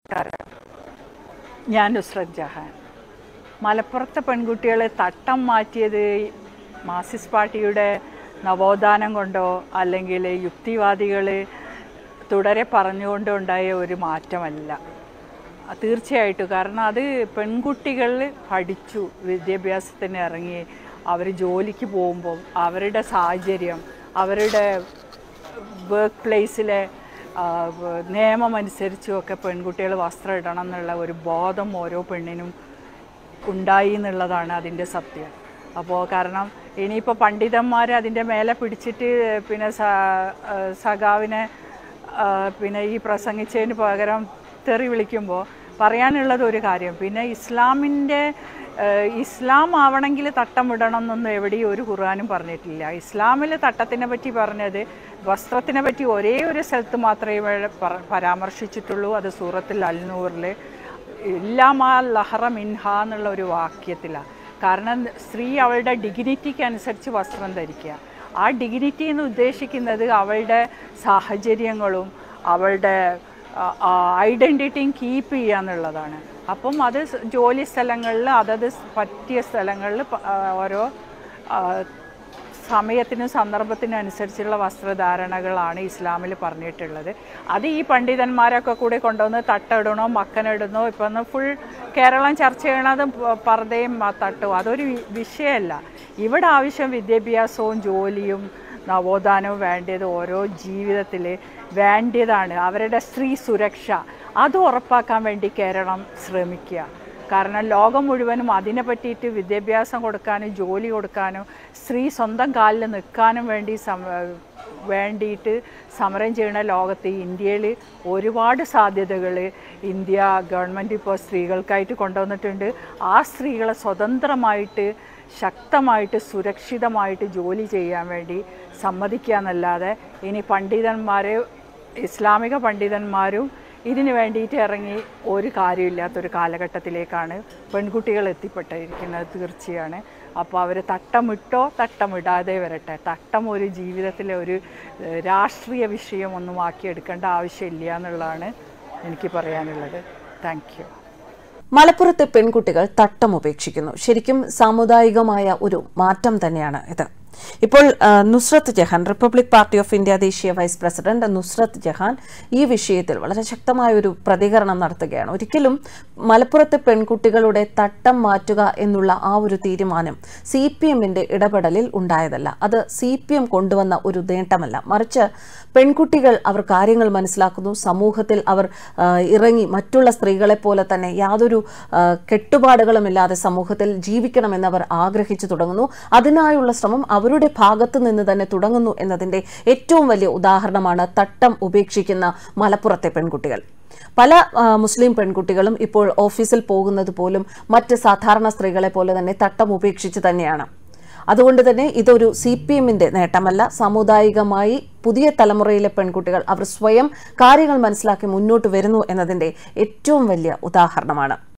നമസ്കാരം ഞാൻ നുസ്രത് ജഹാൻ മലപ്പുറത്തെ പെൺകുട്ടികളെ തട്ടം മാറ്റിയത് മാർസിസ്റ്റ് പാർട്ടിയുടെ നവോത്ഥാനം കൊണ്ടോ അല്ലെങ്കിൽ യുക്തിവാദികൾ തുടരെ പറഞ്ഞുകൊണ്ടോ ഉണ്ടായ ഒരു മാറ്റമല്ല തീർച്ചയായിട്ടും കാരണം അത് പെൺകുട്ടികൾ പഠിച്ചു വിദ്യാഭ്യാസത്തിന് ഇറങ്ങി അവർ ജോലിക്ക് പോകുമ്പോൾ അവരുടെ സാഹചര്യം അവരുടെ വർക്ക് പ്ലേസിലെ നിയമം അനുസരിച്ചുമൊക്കെ പെൺകുട്ടികൾ വസ്ത്രം ഇടണം എന്നുള്ള ഒരു ബോധം ഓരോ പെണ്ണിനും ഉണ്ടായി എന്നുള്ളതാണ് അതിൻ്റെ സത്യം അപ്പോൾ കാരണം ഇനിയിപ്പോൾ പണ്ഡിതന്മാർ അതിൻ്റെ മേലെ പിടിച്ചിട്ട് പിന്നെ സ ആ, സഖാവിനെ ആ, പിന്നെ ഈ പ്രസംഗിച്ചതിന് പകരം തെറി വിളിക്കുമ്പോൾ പറയാനുള്ളത് ഒരു കാര്യം പിന്നെ ഇസ്ലാമിൻ്റെ ഏഹ്, ഇസ്ലാം ആവണമെങ്കിൽ തട്ടം ഇടണം എന്നൊന്നും എവിടെയും ഒരു ഖുർആാനും പറഞ്ഞിട്ടില്ല ഇസ്ലാമിൽ തട്ടത്തിനെ പറ്റി പറഞ്ഞത് വസ്ത്രത്തിനെ പറ്റി ഒരേ ഒരു സ്ഥലത്ത് മാത്രമേ പറ- പരാമർശിച്ചിട്ടുള്ളൂ അത് സൂറത്തിൽ അൽനൂറിൽ ഇല്ലാമാ ലഹറ മിൻഹ എന്നുള്ള ഒരു വാക്യത്തിലാണ് കാരണം സ്ത്രീ അവളുടെ ഡിഗ്നിറ്റിക്ക് അനുസരിച്ച് വസ്ത്രം ധരിക്കുക ആ ഡിഗ്നിറ്റി എന്ന് ഉദ്ദേശിക്കുന്നത് അവളുടെ സാഹചര്യങ്ങളും അവളുടെ ഐഡൻറ്റിറ്റിയും കീപ്പ് ചെയ്യുക എന്നുള്ളതാണ് അപ്പം അത് സ് ജോലി സ്ഥലങ്ങളിൽ അതത് സ് പറ്റിയ സ്ഥലങ്ങളിൽ പ- ആ, ഓരോ ആ, സമയത്തിനും സന്ദർഭത്തിനും അനുസരിച്ചുള്ള വസ്ത്രധാരണകളാണ് ഇസ്ലാമിൽ പറഞ്ഞിട്ടുള്ളത് അത് ഈ പണ്ഡിതന്മാരൊക്കെ കൂടി കൊണ്ടുവന്ന് തട്ടിടണോ മക്കനിടണോ ഇപ്പം ഒന്ന് ഫുൾ കേരളം ചർച്ച ചെയ്യണത് പ- പർദ്ദയും ആ തട്ടും അതൊരു വി- വിഷയമല്ല ഇവിടെ ആവശ്യം വിദ്യാഭ്യാസവും ജോലിയും നവോത്ഥാനവും വേണ്ടത് ഓരോ ജീവിതത്തിൽ വേണ്ടതാണ് അവരുടെ സ്ത്രീ സുരക്ഷ അത് ഉറപ്പാക്കാൻ വേണ്ടി കേരളം ശ്രമിക്കുക കാരണം ലോകം മുഴുവനും അതിനെ പറ്റിയിട്ട് വിദ്യാഭ്യാസം കൊടുക്കാനും ജോലി കൊടുക്കാനും സ്ത്രീ സ്വന്തം കാലിൽ നിൽക്കാനും വേണ്ടി സം വേണ്ടിയിട്ട് സമരം ചെയ്യുന്ന ലോകത്ത് ഇന്ത്യയിൽ ഒരുപാട് സാധ്യതകൾ ഇന്ത്യ ഗവൺമെൻറ് ഇപ്പോൾ സ്ത്രീകൾക്കായിട്ട് കൊണ്ടുവന്നിട്ടുണ്ട് ആ സ്ത്രീകളെ സ്വതന്ത്രമായിട്ട് ശക്തമായിട്ട് സുരക്ഷിതമായിട്ട് ജോലി ചെയ്യാൻ വേണ്ടി സമ്മതിക്കുക എന്നല്ലാതെ ഇനി പണ്ഡിതന്മാർ ഇസ്ലാമിക പണ്ഡിതന്മാരും ഇതിനു വേണ്ടിയിട്ട് ഇറങ്ങി ഒരു കാര്യമില്ലാത്തൊരു കാലഘട്ടത്തിലേക്കാണ് പെൺകുട്ടികൾ എത്തിപ്പെട്ടിരിക്കുന്നത് തീർച്ചയാണ് അപ്പോൾ അവർ തട്ടമിട്ടോ തട്ടമിടാതെ വരട്ടെ തട്ടം ഒരു ജീവിതത്തിലെ ഒരു ഏഹ്, രാഷ്ട്രീയ വിഷയമൊന്നും ആക്കിയെടുക്കേണ്ട ആവശ്യമില്ല എന്നുള്ളതാണ് എനിക്ക് പറയാനുള്ളത് താങ്ക് യു മലപ്പുറത്തെ പെൺകുട്ടികൾ തട്ടം ഉപേക്ഷിക്കുന്നു ശരിക്കും സാമുദായികമായ ഒരു മാറ്റം തന്നെയാണ് ഇത് ഇപ്പോൾ ആ, Nusrat Jahan Republic Party of India ദേശീയ വൈസ് പ്രസിഡന്റ് നുസ്രത്ത് ജഹാൻ ഈ വിഷയത്തിൽ വളരെ ശക്തമായ ഒരു പ്രതികരണം നടത്തുകയാണ് ഒരിക്കലും മലപ്പുറത്തെ പെൺകുട്ടികളുടെ തട്ടം മാറ്റുക എന്നുള്ള ആ ഒരു തീരുമാനം സി പി എമ്മിന്റെ ഇടപെടലിൽ ഉണ്ടായതല്ല അത് സി പി എം കൊണ്ടുവന്ന ഒരു നേട്ടമല്ല മറിച്ച് പെൺകുട്ടികൾ അവർ കാര്യങ്ങൾ മനസ്സിലാക്കുന്നു സമൂഹത്തിൽ അവർ ആ, ഇറങ്ങി മറ്റുള്ള സ്ത്രീകളെ പോലെ തന്നെ യാതൊരു ആ, കെട്ടുപാടുകളുമില്ലാതെ സമൂഹത്തിൽ ജീവിക്കണമെന്ന് അവർ ആഗ്രഹിച്ചു തുടങ്ങുന്നു അതിനായുള്ള ശ്രമം അവരുടെ ഭാഗത്തു നിന്ന് തന്നെ തുടങ്ങുന്നു എന്നതിന്റെ ഏറ്റവും വലിയ ഉദാഹരണമാണ് തട്ടം ഉപേക്ഷിക്കുന്ന മലപ്പുറത്തെ പെൺകുട്ടികൾ പല ആ, മുസ്ലിം പെൺകുട്ടികളും ഇപ്പോൾ ഓഫീസിൽ പോകുന്നത് പോലും മറ്റ് സാധാരണ സ്ത്രീകളെ പോലെ തന്നെ തട്ടം ഉപേക്ഷിച്ച് തന്നെയാണ് അതുകൊണ്ട് തന്നെ ഇതൊരു സി പി എമ്മിന്റെ നേട്ടമല്ല സാമുദായികമായി പുതിയ തലമുറയിലെ പെൺകുട്ടികൾ അവർ സ്വയം കാര്യങ്ങൾ മനസ്സിലാക്കി മുന്നോട്ട് വരുന്നു എന്നതിന്റെ ഏറ്റവും വലിയ ഉദാഹരണമാണ്